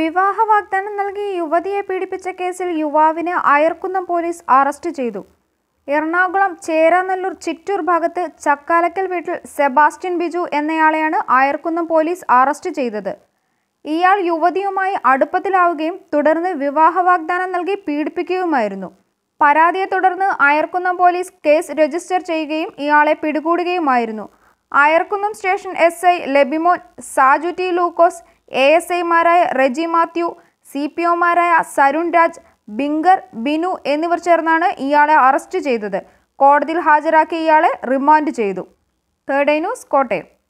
വിവാഹ വാഗ്ദാനം നൽകി യുവതിയെ പീഡിപ്പിച്ച കേസിൽ യുവാവിനെ അയർക്കുന്നം പോലീസ് അറസ്റ്റ് ചെയ്തു എറണാകുളം ചേരാനല്ലൂർ ചിറ്റൂർ ഭാഗത്ത് ചക്കാലക്കൽ വീട്ടിൽ സെബാസ്റ്റ്യൻ ബിജു എന്നയാളെയാണ് അയർക്കുന്നം പോലീസ് അറസ്റ്റ് ചെയ്തത് ഇയാൾ യുവതിയുമായി അടുപ്പത്തിലാവുകയും തുടർന്ന് വിവാഹ വാഗ്ദാനം നൽകി പീഡിപ്പിക്കുകയുമായിരുന്നു പരാതിയെ തുടർന്ന് അയർക്കുന്നം പോലീസ് കേസ് രജിസ്റ്റർ ചെയ്യുകയും ഇയാളെ പിടികൂടുകയുമായിരുന്നു Ayarkunnam station S I Labimon Saju T Lukose A S ഐമാരായ റെജി മാത്യു സി പി ഒമാരായ സരുൺ രാജ് ബിങ്കർ ബിനു എന്നിവർ ചേർന്നാണ് ഇയാളെ അറസ്റ്റ് ചെയ്തത് കോടതിയിൽ ഹാജരാക്കി ഇയാളെ റിമാൻഡ് ചെയ്തു തേർഡ് ഐ ന്യൂസ് കോട്ടയം